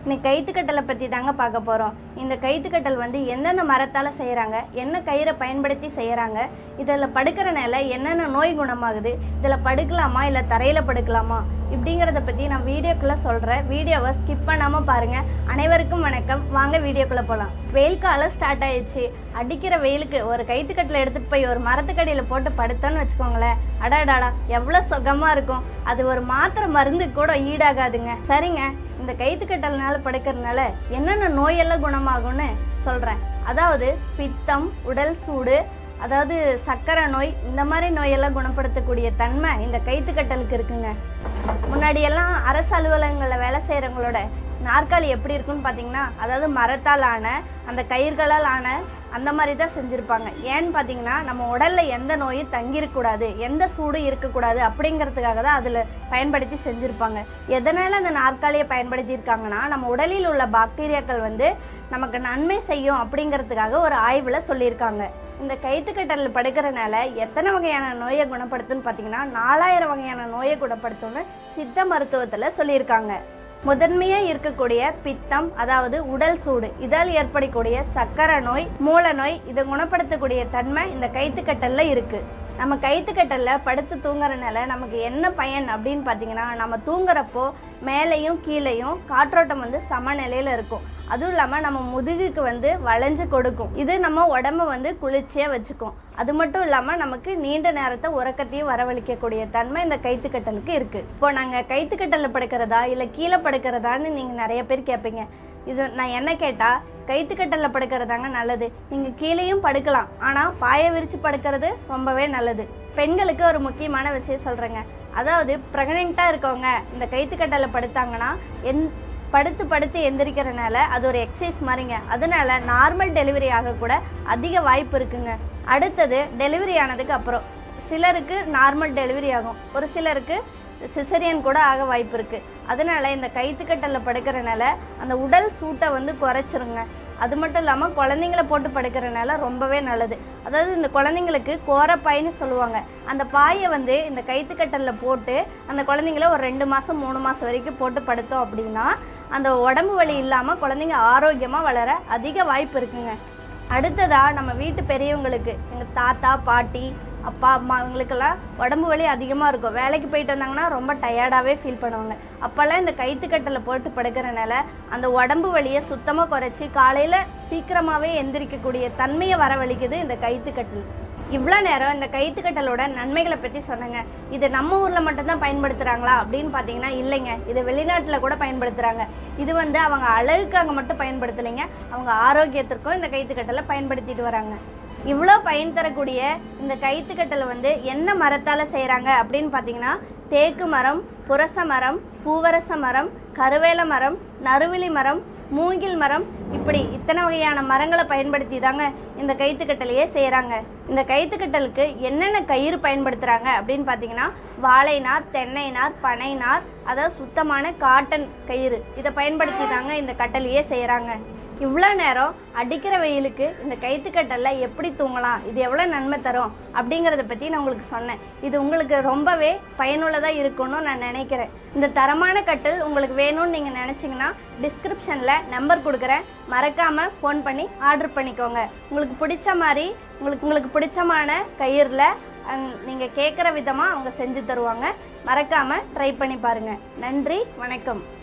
இன்னைக்கு கைத்துக்கட்டலை பற்றி தாங்க பார்க்க போகிறோம் இந்த கைத்துக்கட்டல் வந்து எந்தெந்த மரத்தால் செய்கிறாங்க என்ன கயிறை பயன்படுத்தி செய்கிறாங்க இதில் படுக்கிறனால என்னென்ன நோய் குணமாகுது இதில் படுக்கலாமா இல்லை தரையில் படுக்கலாமா இப்படிங்கிறத பற்றி நான் வீடியோக்குள்ளே சொல்கிறேன் வீடியோவை ஸ்கிப் பண்ணாமல் பாருங்கள் அனைவருக்கும் வணக்கம் வாங்க வீடியோக்குள்ளே போகலாம் வெயில் காலம் ஸ்டார்ட் ஆயிடுச்சு அடிக்கிற வெயிலுக்கு ஒரு கைத்துக்கட்டில் எடுத்துகிட்டு போய் ஒரு மரத்துக்கடியில் போட்டு படுத்தோன்னு வச்சுக்கோங்களேன் அடாடாடா எவ்வளோ சுகமாக இருக்கும் அது ஒரு மாத்திரை மருந்து கூட ஈடாகாதுங்க சரிங்க இந்த கைத்துக்கட்டல்னால படுக்கிறதுனால என்னென்ன நோயெல்லாம் குணமாகும்னு சொல்கிறேன் அதாவது பித்தம் உடல் சூடு அதாவது சர்க்கரை நோய் இந்த மாதிரி நோயெல்லாம் குணப்படுத்தக்கூடிய தன்மை இந்த கைத்துக்கட்டலுக்கு இருக்குங்க முன்னாடியெல்லாம் அரசு அலுவலகங்களில் வேலை செய்கிறவங்களோட நாற்காலி எப்படி இருக்குன்னு பார்த்தீங்கன்னா அதாவது மரத்தால் ஆன அந்த கயிர்களால் ஆன அந்த மாதிரி தான் செஞ்சுருப்பாங்க ஏன்னு பார்த்தீங்கன்னா நம்ம உடலில் எந்த நோயும் தங்கியிருக்கக்கூடாது எந்த சூடும் இருக்கக்கூடாது அப்படிங்கிறதுக்காக தான் அதில் பயன்படுத்தி செஞ்சுருப்பாங்க எதனால் அந்த நாற்காலியை பயன்படுத்தியிருக்காங்கன்னா நம்ம உடலில் உள்ள பாக்டீரியாக்கள் வந்து நமக்கு நன்மை செய்யும் அப்படிங்கிறதுக்காக ஒரு ஆய்வில் சொல்லியிருக்காங்க இந்த கைத்துக்கட்டலில் படுக்கிறனால எத்தனை வகையான நோயை குணப்படுத்துன்னு பார்த்தீங்கன்னா நாலாயிரம் வகையான நோயை குணப்படுத்தும்னு சித்த மருத்துவத்தில் சொல்லியிருக்காங்க முதன்மையாக இருக்கக்கூடிய பித்தம் அதாவது உடல் சூடு இதால் ஏற்படக்கூடிய சக்கரை நோய் மூல நோய் இதை குணப்படுத்தக்கூடிய தன்மை இந்த கைத்துக்கட்டலில் இருக்குது நம்ம கைத்துக்கட்டலில் படுத்து தூங்குறனால நமக்கு என்ன பயன் அப்படின்னு பார்த்தீங்கன்னா நம்ம தூங்குறப்போ மேலேயும் கீழேயும் காற்றோட்டம் வந்து சமநிலையில் இருக்கும் அதுவும் இல்லாமல் நம்ம முதுகுக்கு வந்து வளைஞ்சு கொடுக்கும் இது நம்ம உடம்ப வந்து குளிர்ச்சியாக வச்சுக்கும் அது மட்டும் இல்லாமல் நமக்கு நீண்ட நேரத்தை உறக்கத்தையும் வரவழைக்கக்கூடிய தன்மை இந்த கைத்துக்கட்டலுக்கு இருக்குது இப்போ நாங்கள் கைத்துக்கட்டலில் படுக்கிறதா இல்லை கீழே படுக்கிறதான்னு நீங்கள் நிறைய பேர் கேட்பீங்க இது நான் என்ன கேட்டால் கைத்துக்கட்டலில் படுக்கிறதாங்க நல்லது நீங்கள் கீழேயும் படுக்கலாம் ஆனால் பாயை விரித்து படுக்கிறது ரொம்பவே நல்லது பெண்களுக்கு ஒரு முக்கியமான விஷயம் சொல்கிறேங்க அதாவது ப்ரெக்னெண்ட்டாக இருக்கவங்க இந்த கைத்துக்கட்டலில் படுத்தாங்கன்னா எந் படுத்து படுத்து எந்திரிக்கிறனால அது ஒரு எக்ஸசைஸ் மாதிரிங்க அதனால நார்மல் டெலிவரி ஆகக்கூட அதிக வாய்ப்பு இருக்குங்க அடுத்தது டெலிவரி ஆனதுக்கு அப்புறம் சிலருக்கு நார்மல் டெலிவரி ஆகும் ஒரு சிலருக்கு சிசரியன் கூட ஆக வாய்ப்பு இருக்குது அதனால இந்த கைத்துக்கட்டலில் படுக்கிறனால அந்த உடல் சூட்டை வந்து குறைச்சிருங்க அது மட்டும் இல்லாமல் குழந்தைங்கள போட்டு படுக்கிறனால ரொம்பவே நல்லது அதாவது இந்த குழந்தைங்களுக்கு கோரப்பாயின்னு சொல்லுவாங்க அந்த பாயை வந்து இந்த கைத்துக்கட்டலில் போட்டு அந்த குழந்தைங்கள ஒரு ரெண்டு மாதம் மூணு மாதம் வரைக்கும் போட்டு படுத்தோம் அப்படின்னா அந்த உடம்பு வலி இல்லாமல் குழந்தைங்க ஆரோக்கியமாக வளர அதிக வாய்ப்பு இருக்குங்க அடுத்ததாக நம்ம வீட்டு பெரியவங்களுக்கு எங்கள் தாத்தா பாட்டி அப்பா அம்மா இவங்களுக்கெல்லாம் உடம்பு வலி அதிகமாக இருக்கும் வேலைக்கு போயிட்டு வந்தாங்கன்னா ரொம்ப டயர்டாகவே ஃபீல் பண்ணுவாங்க அப்போல்லாம் இந்த கைத்துக்கட்டலை போட்டு படுக்கிறனால அந்த உடம்பு வலியை சுத்தமாக குறைச்சி காலையில் சீக்கிரமாகவே எந்திரிக்கக்கூடிய தன்மையை வரவழைக்குது இந்த கைத்துக்கட்டல் இவ்வளோ நேரம் இந்த கைத்துக்கட்டலோட நன்மைகளை பற்றி சொன்னேங்க இது நம்ம ஊரில் மட்டும்தான் பயன்படுத்துகிறாங்களா அப்படின்னு பார்த்தீங்கன்னா இல்லைங்க இது வெளிநாட்டில் கூட பயன்படுத்துகிறாங்க இது வந்து அவங்க அழகுக்காக மட்டும் பயன்படுத்தலைங்க அவங்க ஆரோக்கியத்திற்கும் இந்த கைத்துக்கட்டலை பயன்படுத்திட்டு வராங்க இவ்வளோ பயன் தரக்கூடிய இந்த கைத்துக்கட்டலை வந்து என்ன மரத்தால் செய்கிறாங்க அப்படின்னு பார்த்தீங்கன்னா தேக்கு மரம் புரச மரம் பூவரச மரம் கருவேல மரம் நறுவிலி மரம் மூங்கில் மரம் இப்படி இத்தனை வகையான மரங்களை பயன்படுத்தி தாங்க இந்த கைத்துக்கட்டலையே செய்கிறாங்க இந்த கைத்துக்கட்டலுக்கு என்னென்ன கயிறு பயன்படுத்துகிறாங்க அப்படின்னு பார்த்தீங்கன்னா வாழை நார் தென்னை நார் பனை நார் அதாவது சுத்தமான காட்டன் கயிறு இதை பயன்படுத்தி தாங்க இந்த கட்டலையே செய்கிறாங்க இவ்வளோ நேரம் அடிக்கிற வெயிலுக்கு இந்த கைத்துக்கட்டலில் எப்படி தூங்கலாம் இது எவ்வளோ நன்மை தரும் அப்படிங்கிறத பற்றி நான் உங்களுக்கு சொன்னேன் இது உங்களுக்கு ரொம்பவே பயனுள்ளதாக இருக்கும்னு நான் நினைக்கிறேன் இந்த தரமான கட்டில் உங்களுக்கு வேணும்னு நீங்கள் நினச்சிங்கன்னா டிஸ்கிரிப்ஷனில் நம்பர் கொடுக்குறேன் மறக்காமல் ஃபோன் பண்ணி ஆர்டர் பண்ணிக்கோங்க உங்களுக்கு பிடிச்ச மாதிரி உங்களுக்கு உங்களுக்கு பிடிச்சமான கயிறில் நீங்கள் கேட்குற விதமாக அவங்க செஞ்சு தருவாங்க மறக்காமல் ட்ரை பண்ணி பாருங்கள் நன்றி வணக்கம்